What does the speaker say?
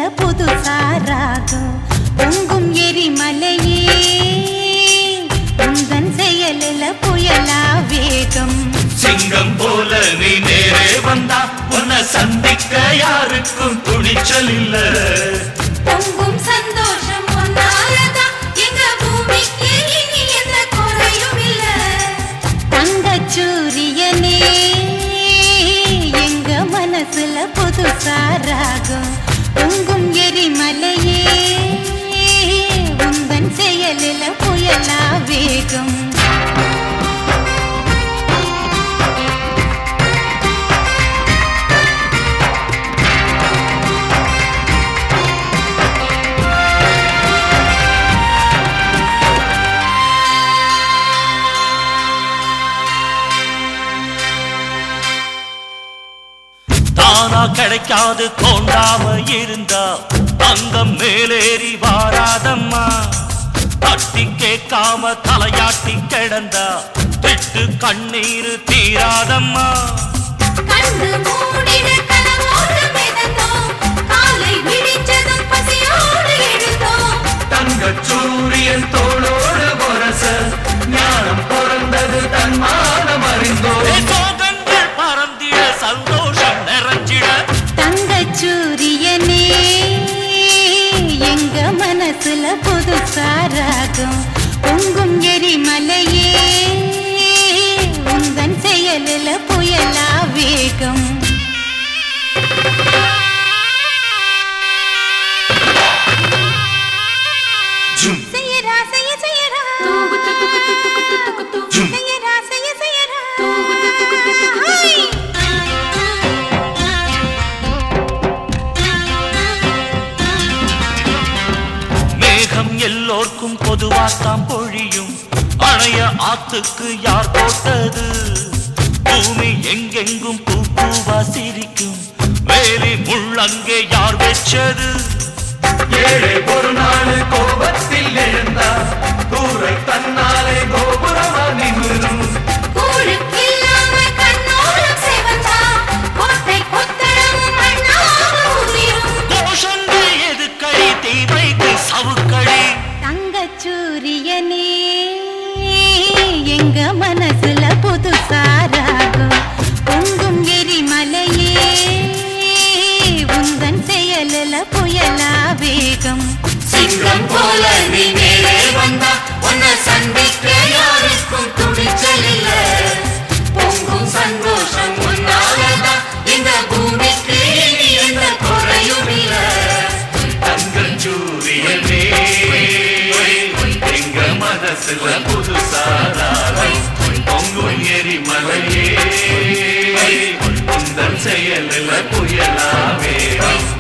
புதுசா ராகம் பொங்கும் எரிமலையே உந்தன் செயலில் புயலா வேகம் சிங்கம் போல நீ நேரே வந்தா உன்னை சந்திக்க யாருக்கும் துணிச்சல் இல்ல பொங்கும் சந்தோஷம் ஒன்னாலதான் எங்க பூமிக்கு இனி எந்த குறையும் இல்ல தங்கச் சூரியனே எங்க மனசுல புதுசா ராகம் பொங்கும் எரிமலையே உந்தன் செயலில புயலா வேகம் தானா கிடைக்காது தோண்டாம இருந்தா தங்கம் மேலேறி வாராதம்மா தட்டி கேட்காம தலையாட்டி கிடந்தா திட்டு கண்ணீர் தீராதம்மா கண்டு மூடிட கனவோடு மிதந்தோம் காலை விடிஞ்சதும் பசியோடு எழுந்தோம் தங்க சூரியன் தோளோடு பொரச ஞானம் பிறந்தது தன்மானம் அறிந்தோ சோகங்கள் பறந்திட சந்தோஷம் நிறைஞ்சிட தங்கச் சூரியனே எங்க மனசுல புதுசா ராகம் பொங்கும் எரிமலையே உந்தன் செயலில புயலா வேகம் ஜும் செய்யரா செய்ய செய்யரா ஜும் செய்யரா செய்ய செய்யரா ஹை! மேகம் எல்லோர்க்கும் பொதுவாத்தான் பொழியும் அணைய ஆத்துக்கு யார் போட்டது பூமி எங்கெங்கும் பூ பூவா சிரிக்கும் வேலி முள்ளங்கே யார் வெச்சது ஏழை ஒரு நாள் கோபத்தில் எழுந்தா கூரை தன்னாலே கோபுரமா நிமிரும் கூழுக்கில்லாம கண்ணோரம் சிவந்தா, கோட்டை கொத்தளமும் மண்ணாக உதிரும். கோஷங்கள் எதுக்கடி தீமைக்கு சவுக்கடி தங்கச் சூரியனே எங்க மனசுல புதுசா ராகம் பொங்கும் எரிமலையே உந்தன் செயலில புயலா வேகம் சிங்கம் போல நீ நேரே வந்தா உன்னை சந்திக்க யாருக்கும் துணிச்சல் இல்ல பொங்கும் சந்தோஷம் உன்னாலதான் இந்த பூமிக்கு இனி எந்த குறையும் இல்ல தங்கள் சூரியனே எங்க மனசுல புதுசாராரம் பொங்கும் எரிமலையே உந்தன் செயலில் புயலாவே